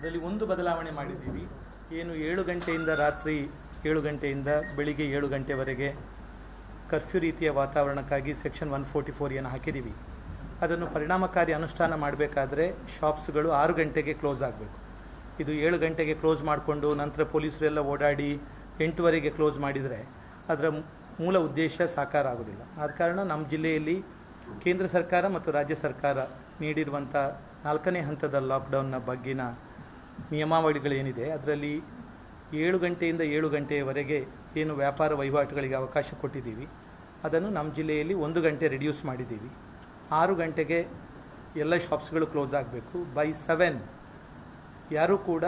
ಅದರಲ್ಲಿ ಒಂದು ಬದಲಾವಣೆ ಮಾಡಿದ್ದೀವಿ ಏನು ಏಳು ಗಂಟೆಯಿಂದ ರಾತ್ರಿ ಏಳು ಗಂಟೆಯಿಂದ ಬೆಳಿಗ್ಗೆ ಏಳು ಗಂಟೆವರೆಗೆ ಕರ್ಫ್ಯೂ ರೀತಿಯ ವಾತಾವರಣಕ್ಕಾಗಿ ಸೆಕ್ಷನ್ ಒನ್ ಫೋರ್ಟಿ ಫೋರ್ ಏನು ಹಾಕಿದ್ದೀವಿ ಅದನ್ನು ಪರಿಣಾಮಕಾರಿ ಅನುಷ್ಠಾನ ಮಾಡಬೇಕಾದ್ರೆ ಶಾಪ್ಸ್ಗಳು ಆರು ಗಂಟೆಗೆ ಕ್ಲೋಸ್ ಆಗಬೇಕು ಇದು ಏಳು ಗಂಟೆಗೆ ಕ್ಲೋಸ್ ಮಾಡಿಕೊಂಡು ನಂತರ ಪೊಲೀಸರೆಲ್ಲ ಓಡಾಡಿ ಎಂಟುವರೆಗೆ ಕ್ಲೋಸ್ ಮಾಡಿದರೆ ಅದರ ಮೂಲ ಉದ್ದೇಶ ಸಾಕಾರ ಆಗೋದಿಲ್ಲ ಆದ ಕಾರಣ ನಮ್ಮ ಜಿಲ್ಲೆಯಲ್ಲಿ ಕೇಂದ್ರ ಸರ್ಕಾರ ಮತ್ತು ರಾಜ್ಯ ಸರ್ಕಾರ ನೀಡಿರುವಂಥ ನಾಲ್ಕನೇ ಹಂತದ ಲಾಕ್ಡೌನ್ನ ಬಗ್ಗಿನ ನಿಯಮಾವಳಿಗಳೇನಿದೆ ಅದರಲ್ಲಿ ಏಳು ಗಂಟೆಯಿಂದ ಏಳು ಗಂಟೆಯವರೆಗೆ ಏನು ವ್ಯಾಪಾರ ವಹಿವಾಟುಗಳಿಗೆ ಅವಕಾಶ ಕೊಟ್ಟಿದ್ದೀವಿ ಅದನ್ನು ನಮ್ಮ ಜಿಲ್ಲೆಯಲ್ಲಿ ಒಂದು ಗಂಟೆ ರಿಡ್ಯೂಸ್ ಮಾಡಿದ್ದೀವಿ ಆರು ಗಂಟೆಗೆ ಎಲ್ಲ ಶಾಪ್ಸ್ಗಳು ಕ್ಲೋಸ್ ಆಗಬೇಕು ಬೈ ಸೆವೆನ್ ಯಾರೂ ಕೂಡ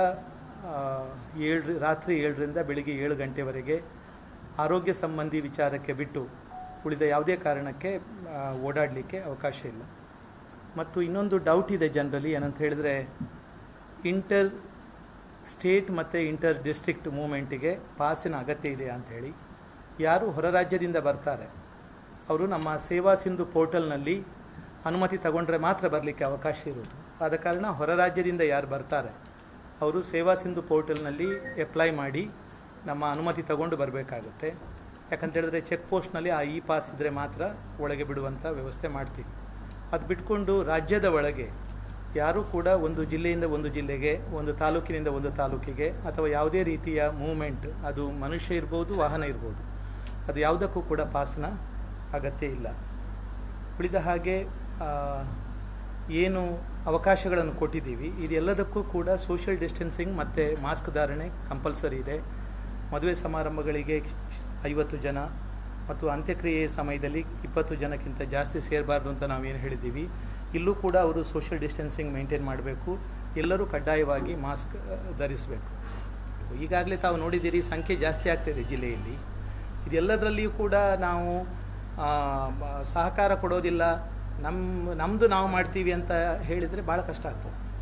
ಏಳು ರಾತ್ರಿ ಏಳರಿಂದ ಬೆಳಿಗ್ಗೆ ಏಳು ಗಂಟೆವರೆಗೆ ಆರೋಗ್ಯ ಸಂಬಂಧಿ ವಿಚಾರಕ್ಕೆ ಬಿಟ್ಟು ಉಳಿದ ಯಾವುದೇ ಕಾರಣಕ್ಕೆ ಆ, ಓಡಾಡಲಿಕ್ಕೆ ಅವಕಾಶ ಇಲ್ಲ ಮತ್ತು ಇನ್ನೊಂದು ಡೌಟ್ ಇದೆ ಜನರಲಿ ಏನಂತ ಹೇಳಿದರೆ ಇಂಟರ್ ಸ್ಟೇಟ್ ಮತ್ತು ಇಂಟರ್ ಡಿಸ್ಟ್ರಿಕ್ಟ್ ಮೂಮೆಂಟಿಗೆ ಪಾಸಿನ ಅಗತ್ಯ ಇದೆ ಅಂಥೇಳಿ ಯಾರು ಹೊರ ರಾಜ್ಯದಿಂದ ಬರ್ತಾರೆ ಅವರು ನಮ್ಮ ಸೇವಾ ಸಿಂಧು ಪೋರ್ಟಲ್ನಲ್ಲಿ ಅನುಮತಿ ತಗೊಂಡ್ರೆ ಮಾತ್ರ ಬರಲಿಕ್ಕೆ ಅವಕಾಶ ಇರೋದು ಆದ ಕಾರಣ ಹೊರ ರಾಜ್ಯದಿಂದ ಯಾರು ಬರ್ತಾರೆ ಅವರು ಸೇವಾ ಸಿಂಧು ಪೋರ್ಟಲ್ನಲ್ಲಿ ಅಪ್ಲೈ ಮಾಡಿ ನಮ್ಮ ಅನುಮತಿ ತಗೊಂಡು ಬರಬೇಕಾಗುತ್ತೆ ಯಾಕಂತ ಹೇಳಿದ್ರೆ ಚೆಕ್ ಪೋಸ್ಟ್ನಲ್ಲಿ ಆ ಇ ಪಾಸ್ ಇದ್ದರೆ ಮಾತ್ರ ಒಳಗೆ ಬಿಡುವಂಥ ವ್ಯವಸ್ಥೆ ಮಾಡ್ತೀವಿ ಅದು ಬಿಟ್ಕೊಂಡು ರಾಜ್ಯದ ಒಳಗೆ ಯಾರೂ ಕೂಡ ಒಂದು ಜಿಲ್ಲೆಯಿಂದ ಒಂದು ಜಿಲ್ಲೆಗೆ ಒಂದು ತಾಲೂಕಿನಿಂದ ಒಂದು ತಾಲೂಕಿಗೆ ಅಥವಾ ಯಾವುದೇ ರೀತಿಯ ಮೂವ್ಮೆಂಟ್ ಅದು ಮನುಷ್ಯ ಇರ್ಬೋದು ವಾಹನ ಇರ್ಬೋದು ಅದು ಯಾವುದಕ್ಕೂ ಕೂಡ ಪಾಸ್ನ ಅಗತ್ಯ ಇಲ್ಲ ಉಳಿದ ಹಾಗೆ ಆ, ಏನು ಅವಕಾಶಗಳನ್ನು ಕೊಟ್ಟಿದ್ದೀವಿ ಇದೆಲ್ಲದಕ್ಕೂ ಕೂಡ ಸೋಷಿಯಲ್ ಡಿಸ್ಟೆನ್ಸಿಂಗ್ ಮತ್ತು ಮಾಸ್ಕ್ ಧಾರಣೆ ಕಂಪಲ್ಸರಿ ಇದೆ ಮದುವೆ ಸಮಾರಂಭಗಳಿಗೆ ಐವತ್ತು ಜನ ಮತ್ತು ಅಂತ್ಯಕ್ರಿಯೆ ಸಮಯದಲ್ಲಿ ಇಪ್ಪತ್ತು ಜನಕ್ಕಿಂತ ಜಾಸ್ತಿ ಸೇರಬಾರ್ದು ಅಂತ ನಾವೇನು ಹೇಳಿದ್ದೀವಿ ಇಲ್ಲೂ ಕೂಡ ಅವರು ಸೋಷಿಯಲ್ ಡಿಸ್ಟೆನ್ಸಿಂಗ್ ಮೇಂಟೈನ್ ಮಾಡಬೇಕು ಎಲ್ಲರೂ ಕಡ್ಡಾಯವಾಗಿ ಮಾಸ್ಕ್ ಆ, ಧರಿಸಬೇಕು ಈಗಾಗಲೇ ತಾವು ನೋಡಿದ್ದೀರಿ ಸಂಖ್ಯೆ ಜಾಸ್ತಿ ಆಗ್ತಾಯಿದೆ ಜಿಲ್ಲೆಯಲ್ಲಿ ಇದೆಲ್ಲದರಲ್ಲಿಯೂ ಕೂಡ ನಾವು ಆ, ಮ- ಸಹಕಾರ ಕೊಡೋದಿಲ್ಲ ನಮ್ಮ ನಮ್ಮದು ನಾವು ಮಾಡ್ತೀವಿ ಅಂತ ಹೇಳಿದರೆ ಭಾಳ ಕಷ್ಟ ಆಗ್ತದೆ